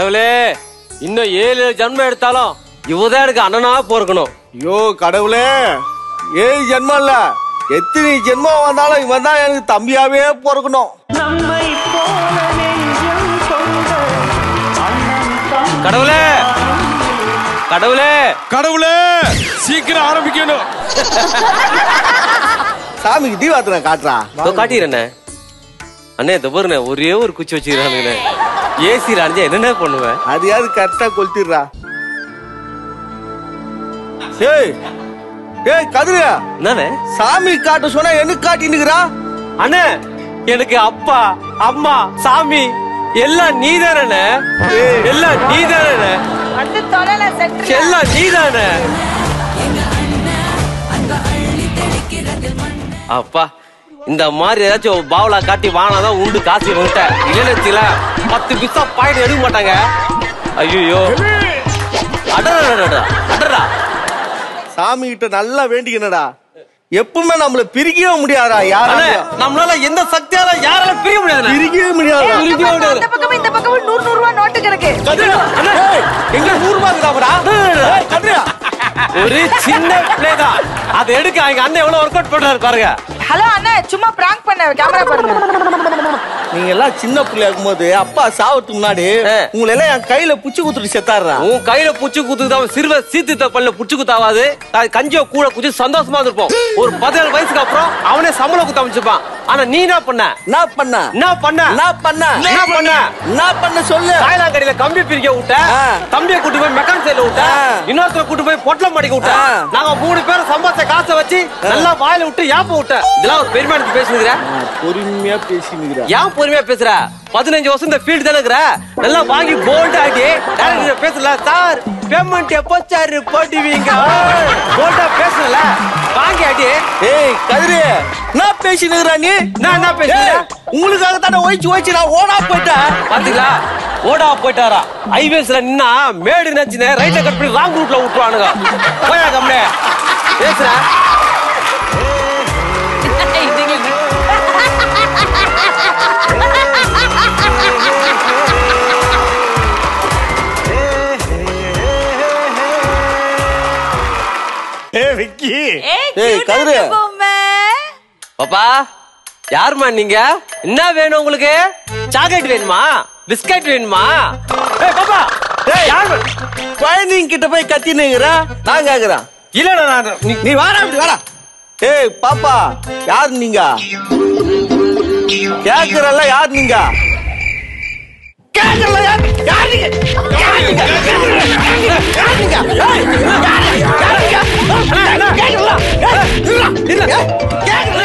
கடவுளே இன்னும் ஏழு ஜன்மம் எடுத்தாலும் இவதான் எனக்கு அண்ணனா பொறுக்கணும் ஐயோ கடவுளே ஏழு ஜென்மம் இல்ல எத்தனை ஜென்மம் வந்தாலும் இவன் தான் எனக்கு தம்பியாவே பிறக்கணும் நம்மை போல நெஞ்சம் கொண்ட அண்ணன் தம்பி கடவுளே கடவுளே கடவுளே சீக்கிரம் ஆரம்பிக்கணும் சாமிக்கு தீபாத்திரை காட்டுறா இதோ காட்டிடுறேண்ணே அண்ணே இந்த பாருண்ணே ஒரே ஒரு குச்சி வச்சுக்கிறானுங்கண்ணே ஏசி அணிஞ்சா என்னென்ன பண்ணுவேன் அது யாரு கரெக்டா கொளுத்திடுறா ஏய் ஏய் கதிரியா என்னண்ணே சாமி காட்ட சொன்னா எனக்கு காட்டினுக்குறா அண்ணே எனக்கு அப்பா அம்மா சாமி எல்லாம் நீதானே எல்லாம் நீதானே வந்து தொலைல சென்று எல்லாம் நீதானே அப்பா இந்த மாதிரி ஏதாச்சும் ஒரு பாவலா காட்டி வானாதான் உண்டு காசு இவங்கிட்ட இல்லைன்னு பத்து பிசா பாயிண்ட் எடுக்க மாட்டாங்க ஐயோ அடடா அடடா சாமி கிட்ட நல்லா வேண்டிக்கணுடா எப்பவுமே நம்மள பிரிக்கவே முடியாதா அண்ணே யாராலையும் நம்மளால எந்த சக்தியால யாரால பிரிய முடியாது பிரிக்கவே முடியாதா பிரிக்கவே முடியாது அந்த பக்கமும் இந்த பக்கமும் நூறு நூறு ரூபாய் நோட்டு கிடக்கு ஏய், எங்க நூறு ரூபாய் இருக்குதாப்படா? ஏய், கதிரியா ஒரு சின்ன பிள்ளைதான் அதை எடுக்க எங்க அண்ணன் எவ்வளவு ஒர்க் அவுட் பண்றாரு பாருங்க ஹலோ அண்ணா சும்மா பிராங்க் பண்ண கேமரா பாருங்க நீங்க எல்லாம் சின்ன பிள்ளையா இருக்கும்போது அப்பா சாவறதுக்கு முன்னாடி ஆ. உங்களை எல்லாம் என் கையில புச்சு குத்துட்டு செத்தாடுறா உன் கையில புச்சு குத்துதான் சிறுவ சீத்து பல்ல புச்சு குத்தாவாது அது கஞ்சியோ கூட குச்சி சந்தோஷமா இருப்போம் ஒரு பதினேழு வயசுக்கு அப்புறம் அவனே சம்பளம் குத்த அமைச்சுப்பான் ஆனா நீ என்ன பண்ண என்ன பண்ண என்ன பண்ண என்ன பண்ண என்ன பண்ண என்ன பண்ண சொல்லு காயலாங்கடியில கம்பி பிரிக்க விட்ட ஆ. தம்பியை கூட்டு போய் மெக்கானிக் சைடுல விட்ட ஆ. இன்னொருத்தர கூட்டு போய் பொட்டலம் மாடிக்க விட்ட ஆ. நாங்க மூணு பேரும் சம்பாதிச்ச காசை வச்சு நல்லா வாயில விட்டு ஏப்ப விட்ட இதெல்லாம் ஒரு பெருமை எடுத்து பேசுனுங்கிற பொறுமையா பேசினுக்கிறா ஏன் பொறுமையா பேசுற பதினஞ்சு வருஷம் இந்த ஃபீல்டு தானே இருக்கிற நல்லா வாங்கி போல்ட் ஆகி டேரக்டர் பேசல சார் பேமெண்ட் எப்போ சார் போட்டுவீங்க போல்டா பேசல வாங்கி ஆடி ஏய் கதிரி என்ன பேசினுக்கிறா நீ நான் என்ன பேசுறேன் ஏய், உங்களுக்காக தானே ஒழிச்சு ஒழிச்சு நான் ஓனா போயிட்டேன் பாத்தீங்களா ஓடா போயிட்டாரா ஹைவேஸ்ல நின்னா மேடு நினைச்சுனே ரைட்ல கட் பண்ணி ராங் ரூட்ல விட்டுருவானுங்க போயா கம்னே பேசுற ஏ விக்கி ஏய் கதிரு பாப்பா யாரும்மா நீங்க என்ன வேணும் உங்களுக்கு சாக்லேட் வேணுமா பிஸ்கட் வேணுமா ஏய் பாப்பா ஏய். யாரு குழந்தைங்க கிட்ட போய் கத்தினுங்கிற நான் கேக்குறேன் இல்லடா நான் நீ- நீ வாடா இப்படி வாடா ஏய் பாப்பா யார் நீங்க கேக்குறல்ல யார் நீங்க கேக்குறல யார் யார் நீங்க யார் நீங்க யார் நீங்க யார் நீங்க ஏய், யார் நீங்க? யார் நீங்க? கேக்குறல? ஏய், இருடா, இருடா. ஏய், கேக்குறல